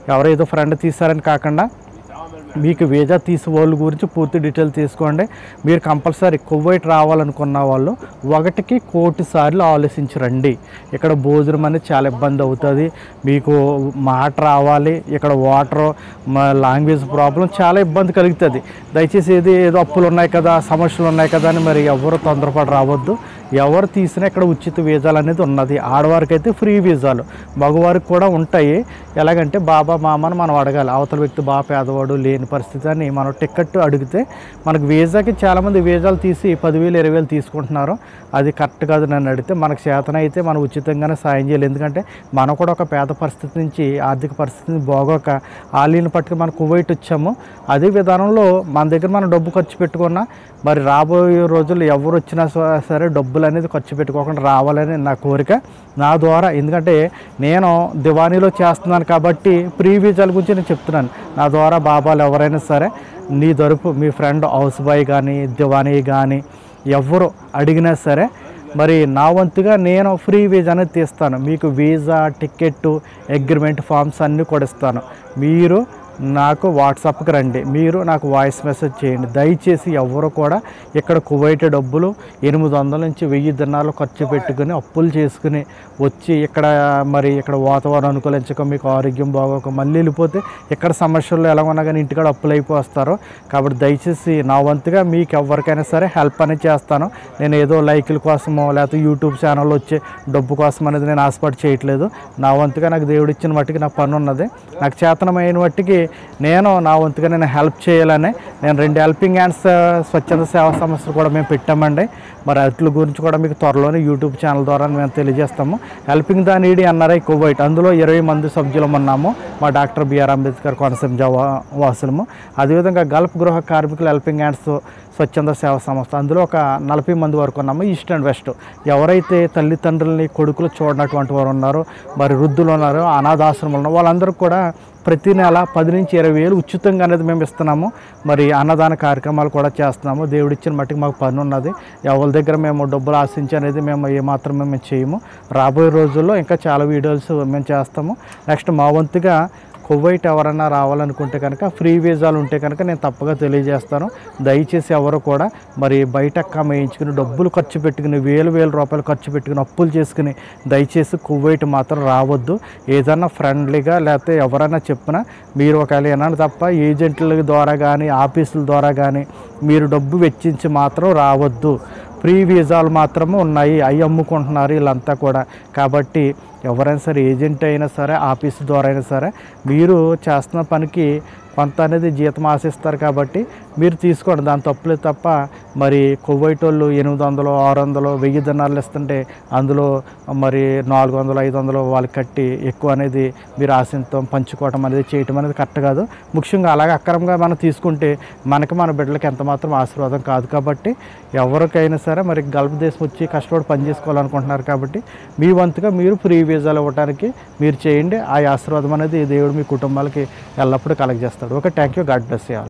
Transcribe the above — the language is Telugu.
ఎవరో ఏదో ఫ్రెండ్ తీశారని కాకుండా మీకు వీజా తీసే వాళ్ళ గురించి పూర్తి డీటెయిల్ తీసుకోండి మీరు కంపల్సరీ కువైట్ రావాలనుకున్న వాళ్ళు ఒకటికి కోటి సార్లు ఆలోచించి రండి ఇక్కడ భోజనం అనేది చాలా ఇబ్బంది అవుతుంది మీకు మాట రావాలి ఇక్కడ వాటర్ లాంగ్వేజ్ ప్రాబ్లం చాలా ఇబ్బంది కలుగుతుంది దయచేసి ఇది ఏదో అప్పులు ఉన్నాయి కదా సమస్యలు ఉన్నాయి కదా అని మరి ఎవరు తొందరపడి రావద్దు ఎవరు తీసినా ఇక్కడ ఉచిత వీజాలు అనేది ఉన్నది ఆడవారికి అయితే ఫ్రీ వీజాలు మగవారికి కూడా ఉంటాయి ఎలాగంటే బాబా మామని మనం అడగాలి అవతల వ్యక్తి బాగా పేదవాడు లేని పరిస్థితి అని మనం టికెట్ అడిగితే మనకు వీజాకి చాలామంది వీజాలు తీసి పదివేలు ఇరవై వేలు తీసుకుంటున్నారు అది కరెక్ట్ కాదు నన్ను అడిగితే మనకు చేతన అయితే మనం ఉచితంగానే సాయం చేయాలి ఎందుకంటే మనం కూడా ఒక పేద పరిస్థితి నుంచి ఆర్థిక పరిస్థితిని బాగోక ఆలీని పట్టుకు మనం కువైట్ వచ్చాము అదే విధానంలో మన దగ్గర మనం డబ్బు ఖర్చు పెట్టుకున్నా మరి రాబోయే రోజుల్లో ఎవరు వచ్చినా స- సరే డబ్బులు అనేది ఖర్చు పెట్టుకోకుండా రావాలని నా కోరిక నా ద్వారా ఎందుకంటే నేను దివానీలో చేస్తున్నాను కాబట్టి ప్రీ వీజాల గురించి నేను చెప్తున్నాను నా ద్వారా బాబాలు ఎవరైనా సరే నీ తరపు మీ ఫ్రెండ్ హౌస్ బాయ్ కానీ దివానీ కానీ ఎవరు అడిగినా సరే మరి నా వంతుగా నేను ఫ్రీ వీజా అనేది తీస్తాను మీకు వీజా టికెట్ అగ్రిమెంట్ ఫామ్స్ అన్నీ కూడా ఇస్తాను మీరు నాకు వాట్సాప్కి రండి మీరు నాకు వాయిస్ మెసేజ్ చేయండి దయచేసి ఎవరు కూడా ఇక్కడ కువైట్ డబ్బులు ఎనిమిది వందల నుంచి వెయ్యి దినాలు ఖర్చు పెట్టుకుని అప్పులు చేసుకుని వచ్చి ఇక్కడ మరి ఇక్కడ వాతావరణం అనుకూలించక మీకు ఆరోగ్యం బాగోక మళ్ళీ వెళ్ళిపోతే ఇక్కడ సమస్యలు ఎలా ఉన్నా కానీ ఇంటికాడ అప్పులు అయిపోస్తారు కాబట్టి దయచేసి నా వంతుగా మీకు ఎవరికైనా సరే హెల్ప్ అనేది చేస్తాను నేను ఏదో లైకుల కోసమో లేకపోతే యూట్యూబ్ ఛానల్ వచ్చే డబ్బు కోసం అనేది నేను ఆశపడి చేయట్లేదు నా వంతుగా నాకు దేవుడు ఇచ్చిన మట్టికి నా పని ఉన్నది నాకు చేతనమైన మట్టికి నేను నా వంతుగా నేను హెల్ప్ చేయాలని నేను రెండు హెల్పింగ్ హ్యాండ్స్ స్వచ్ఛంద సేవా సంస్థలు కూడా మేము పెట్టామండి మరి వాటి గురించి కూడా మీకు త్వరలోనే యూట్యూబ్ ఛానల్ ద్వారా మేము తెలియజేస్తాము helping the needy NRI Kuwait అందులో ఇరవై మంది సభ్యులం ఉన్నాము మా డాక్టర్ బిఆర్ అంబేద్కర్ కోనసీమ జవా వాసులము అదేవిధంగా గల్ఫ్ గృహ కార్మికులు హెల్పింగ్ హ్యాండ్స్ స్వచ్ఛంద సేవా సంస్థ అందులో ఒక నలభై మంది వరకు ఉన్నాము ఈస్ట్ అండ్ వెస్ట్ ఎవరైతే తల్లిదండ్రులని కొడుకులు చూడనటువంటి వారు ఉన్నారో మరి వృద్ధులు ఉన్నారో అనాథాశ్రమాలు ఉన్నారో వాళ్ళందరూ కూడా ప్రతి నెల పది నుంచి ఇరవై వేలు ఉచితంగా అనేది మేము ఇస్తున్నాము మరి అన్నదాన కార్యక్రమాలు కూడా చేస్తున్నాము దేవుడిచ్చిన మట్టికి మాకు పని ఉన్నది ఎవరి దగ్గర మేము డబ్బులు ఆశించి అనేది మేము ఏమాత్రం మేము చేయము రాబోయే రోజుల్లో ఇంకా చాలా వీడియోస్ మేము చేస్తాము నెక్స్ట్ మా వంతుగా కువైట్ ఎవరైనా రావాలనుకుంటే కనుక ఫ్రీ వీజాలు ఉంటే కనుక నేను తప్పగా తెలియజేస్తాను దయచేసి ఎవరు కూడా మరి బయట కమేయించుకుని డబ్బులు ఖర్చు పెట్టుకుని వేలు వేల రూపాయలు ఖర్చు పెట్టుకుని అప్పులు చేసుకుని దయచేసి కువైట్ మాత్రం రావద్దు ఏదన్నా ఫ్రెండ్లీగా లేకపోతే ఎవరైనా చెప్పినా మీరు ఒకవేళ ఏమన్నా తప్ప ఏజెంట్ల ద్వారా కానీ ఆఫీసుల ద్వారా కానీ మీరు డబ్బు వెచ్చించి మాత్రం రావద్దు ఫ్రీ వీజాలు మాత్రమే ఉన్నాయి అవి అమ్ముకుంటున్నారు వీళ్ళంతా కూడా కాబట్టి ఎవరైనా సరే ఏజెంట్ అయినా సరే ఆఫీస్ ద్వారా అయినా సరే మీరు చేస్తున్న పనికి కొంత అనేది జీతం ఆశిస్తారు కాబట్టి మీరు తీసుకోండి దాని తప్పులేదు తప్ప మరి కువైట్ వాళ్ళు ఎనిమిది వందలు ఆరు వందలు వెయ్యి దినాలు ఇస్తుంటే అందులో మరి నాలుగు వందలు ఐదు వందలు వాళ్ళకి కట్టి ఎక్కువ అనేది మీరు ఆశించడం పంచుకోవటం అనేది చేయటం అనేది కరెక్ట్ కాదు ముఖ్యంగా అలాగే అక్రమంగా మనం తీసుకుంటే మనకి మన బిడ్డలకి ఎంత మాత్రం ఆశీర్వాదం కాదు కాబట్టి ఎవరికైనా సరే మరి గల్ఫ్ దేశం వచ్చి కష్టపడి పని చేసుకోవాలనుకుంటున్నారు కాబట్టి మీ వంతుగా మీరు ఫ్రీ వీజాలు ఇవ్వడానికి మీరు చేయండి ఆ ఆశీర్వాదం అనేది దేవుడు మీ కుటుంబాలకి ఎల్లప్పుడూ కలగజేస్తాడు okay thank you God bless you